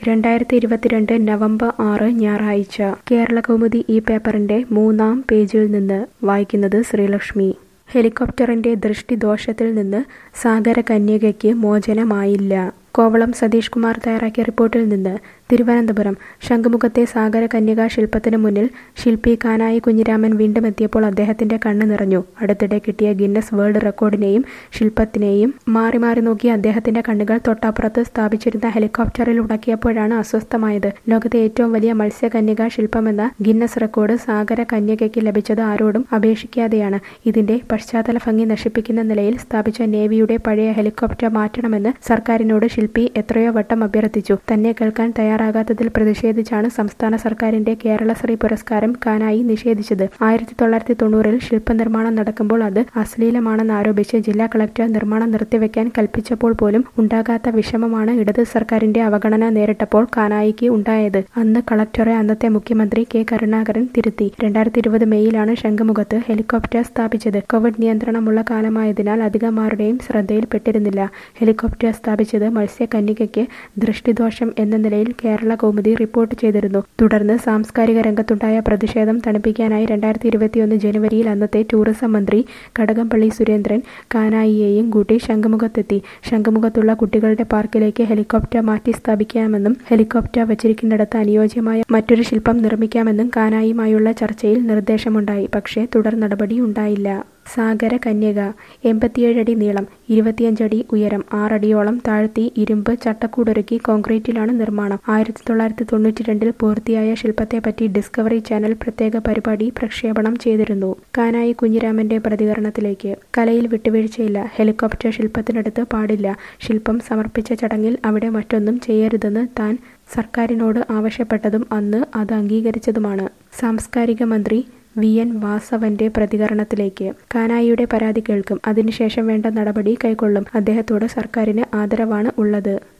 രണ്ടായിരത്തി ഇരുപത്തിരണ്ട് നവംബർ ആറ് ഞായറാഴ്ച കേരളകൗമുദി ഈ പേപ്പറിന്റെ മൂന്നാം പേജിൽ നിന്ന് വായിക്കുന്നത് ശ്രീലക്ഷ്മി ഹെലികോപ്റ്ററിന്റെ ദൃഷ്ടിദോഷത്തിൽ നിന്ന് സാഗര കന്യകയ്ക്ക് മോചനമായില്ല കോവളം സതീഷ് കുമാർ തയ്യാറാക്കിയ റിപ്പോർട്ടിൽ നിന്ന് തിരുവനന്തപുരം ശംഖുമുഖത്തെ സാഗര കന്യകാ ശില്പത്തിന് മുന്നിൽ ശില്പി കാനായി കുഞ്ഞിരാമൻ വീണ്ടും എത്തിയപ്പോൾ അദ്ദേഹത്തിന്റെ കണ്ണ് നിറഞ്ഞു അടുത്തിടെ കിട്ടിയ ഗിന്നസ് വേൾഡ് റെക്കോർഡിനെയും ശില്പത്തിനെയും മാറി മാറി നോക്കി അദ്ദേഹത്തിന്റെ കണ്ണുകൾ തൊട്ടപ്പുറത്ത് സ്ഥാപിച്ചിരുന്ന ഹെലികോപ്റ്ററിൽ ഉടക്കിയപ്പോഴാണ് അസ്വസ്ഥമായത് ലോകത്തെ ഏറ്റവും വലിയ മത്സ്യകന്യകാ ശില്പമെന്ന ഗിന്നസ് റെക്കോർഡ് സാഗര കന്യകയ്ക്ക് ലഭിച്ചത് ആരോടും അപേക്ഷിക്കാതെയാണ് ഇതിന്റെ പശ്ചാത്തല ഭംഗി നശിപ്പിക്കുന്ന നിലയിൽ സ്ഥാപിച്ച നേവിയുടെ പഴയ ഹെലികോപ്റ്റർ മാറ്റണമെന്ന് സർക്കാരിനോട് ശില്പി എത്രയോ വട്ടം അഭ്യർത്ഥിച്ചു തന്നെ കേൾക്കാൻ തയ്യാറാകാത്തതിൽ പ്രതിഷേധിച്ചാണ് സംസ്ഥാന സർക്കാരിന്റെ കേരളശ്രീ പുരസ്കാരം കാനായി നിഷേധിച്ചത് ആയിരത്തി തൊള്ളായിരത്തി തൊണ്ണൂറിൽ ശില്പനിർമ്മാണം നടക്കുമ്പോൾ അത് അശ്ലീലമാണെന്ന് ആരോപിച്ച് ജില്ലാ കളക്ടർ നിർമ്മാണം നിർത്തിവെക്കാൻ കൽപ്പിച്ചപ്പോൾ പോലും ഉണ്ടാകാത്ത വിഷമമാണ് ഇടത് സർക്കാരിന്റെ അവഗണന നേരിട്ടപ്പോൾ കാനായിക്ക് ഉണ്ടായത് അന്ന് കളക്ടറെ അന്നത്തെ മുഖ്യമന്ത്രി കെ കരുണാകരൻ തിരുത്തി രണ്ടായിരത്തി ഇരുപത് മെയ്യിലാണ് ശംഖുമുഖത്ത് ഹെലികോപ്റ്റർ സ്ഥാപിച്ചത് കോവിഡ് നിയന്ത്രണമുള്ള കാലമായതിനാൽ അധികമാരുടെയും ശ്രദ്ധയിൽപ്പെട്ടിരുന്നില്ല ഹെലികോപ്റ്റർ സ്ഥാപിച്ചത് മത്സ്യകന്യകയ്ക്ക് ദൃഷ്ടിദോഷം എന്ന നിലയിൽ കേരള കൗമുദി റിപ്പോർട്ട് ചെയ്തിരുന്നു തുടർന്ന് സാംസ്കാരിക രംഗത്തുണ്ടായ പ്രതിഷേധം തണുപ്പിക്കാനായി രണ്ടായിരത്തി ഇരുപത്തിയൊന്ന് ജനുവരിയിൽ അന്നത്തെ ടൂറിസം മന്ത്രി കടകംപള്ളി സുരേന്ദ്രൻ കാനായിയെയും കൂട്ടി ശംഖുമുഖത്തെത്തി ശംഖുമുഖത്തുള്ള കുട്ടികളുടെ പാർക്കിലേക്ക് ഹെലികോപ്റ്റർ മാറ്റി സ്ഥാപിക്കാമെന്നും ഹെലികോപ്റ്റർ വച്ചിരിക്കുന്നിടത്ത് അനുയോജ്യമായ മറ്റൊരു ശില്പം നിർമ്മിക്കാമെന്നും കാനായിയുമായുള്ള ചർച്ചയിൽ നിർദ്ദേശമുണ്ടായി പക്ഷേ തുടർ നടപടി ഉണ്ടായില്ല സാഗര കന്യക എൺപത്തിയേഴ് അടി നീളം ഇരുപത്തിയഞ്ചടി ഉയരം ആറടിയോളം താഴ്ത്തി ഇരുമ്പ് ചട്ടക്കൂടൊരുക്കി കോൺക്രീറ്റിലാണ് നിർമ്മാണം ആയിരത്തി തൊള്ളായിരത്തി തൊണ്ണൂറ്റി രണ്ടിൽ പൂർത്തിയായ ശില്പത്തെപ്പറ്റി ഡിസ്കവറി ചാനൽ പ്രത്യേക പരിപാടി പ്രക്ഷേപണം ചെയ്തിരുന്നു കാനായി കുഞ്ഞിരാമന്റെ പ്രതികരണത്തിലേക്ക് കലയിൽ വിട്ടുവീഴ്ചയില്ല ഹെലികോപ്റ്റർ ശില്പത്തിനടുത്ത് പാടില്ല ശില്പം സമർപ്പിച്ച ചടങ്ങിൽ അവിടെ മറ്റൊന്നും ചെയ്യരുതെന്ന് താൻ സർക്കാരിനോട് ആവശ്യപ്പെട്ടതും അന്ന് അത് അംഗീകരിച്ചതുമാണ് സാംസ്കാരിക മന്ത്രി വി എൻ വാസവന്റെ പ്രതികരണത്തിലേക്ക് കാനായിയുടെ പരാതി കേൾക്കും അതിനുശേഷം വേണ്ട നടപടി കൈക്കൊള്ളും അദ്ദേഹത്തോട് സർക്കാരിന് ആദരവാണ് ഉള്ളത്